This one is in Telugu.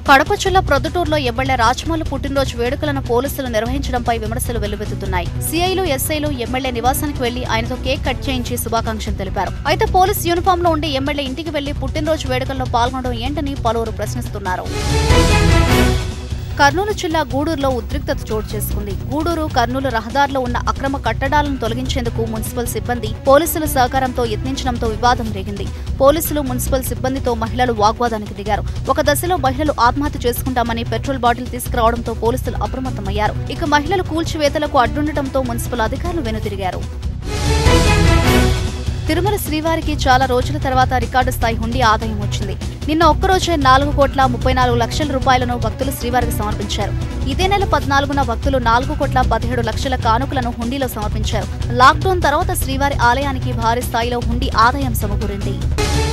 కడప జిల్లా ప్రొద్దుటూరులో ఎమ్మెల్యే రాజమౌళి పుట్టినరోజు వేడుకలను పోలీసులు నిర్వహించడంపై విమర్శలు వెల్లువెత్తుతున్నాయి సీఐలు ఎస్ఐలు ఎమ్మెల్యే నివాసానికి వెళ్లి ఆయనతో కేక్ కట్ చేయించి శుభాకాంక్షలు తెలిపారు అయితే పోలీస్ యూనిఫామ్ లో ఉండి ఎమ్మెల్యే ఇంటికి వెళ్లి పుట్టినరోజు వేడుకల్లో పాల్గొనడం ఏంటని పలువురు ప్రశ్నిస్తున్నారు కర్నూలు జిల్లా గూడూరులో ఉద్రిక్తత చోటు చేసుకుంది గూడూరు కర్నూలు రహదారిలో ఉన్న అక్రమ కట్టడాలను తొలగించేందుకు మున్సిపల్ సిబ్బంది పోలీసుల సహకారంతో యత్నించడంతో వివాదం రేగింది పోలీసులు మున్సిపల్ సిబ్బందితో మహిళలు వాగ్వాదానికి దిగారు ఒక దశలో మహిళలు ఆత్మహత్య చేసుకుంటామని పెట్రోల్ బాటిల్ తీసుకురావడంతో పోలీసులు అప్రమత్తమయ్యారు ఇక మహిళలు కూల్చివేతలకు అడ్డుండటంతో మున్సిపల్ అధికారులు వెనుదిరిగారు తిరుమల శ్రీవారికి చాలా రోజుల తర్వాత రికార్డు స్థాయి హుండీ ఆదాయం వచ్చింది నిన్న ఒక్కరోజే నాలుగు కోట్ల ముప్పై నాలుగు లక్షల రూపాయలను భక్తులు శ్రీవారికి సమర్పించారు ఇదే నెల పద్నాలుగున భక్తులు నాలుగు కోట్ల పదిహేడు లక్షల కానుకలను హుండీలో సమర్పించారు లాక్డౌన్ తర్వాత శ్రీవారి ఆలయానికి భారీ స్థాయిలో హుండీ ఆదాయం సమకూరింది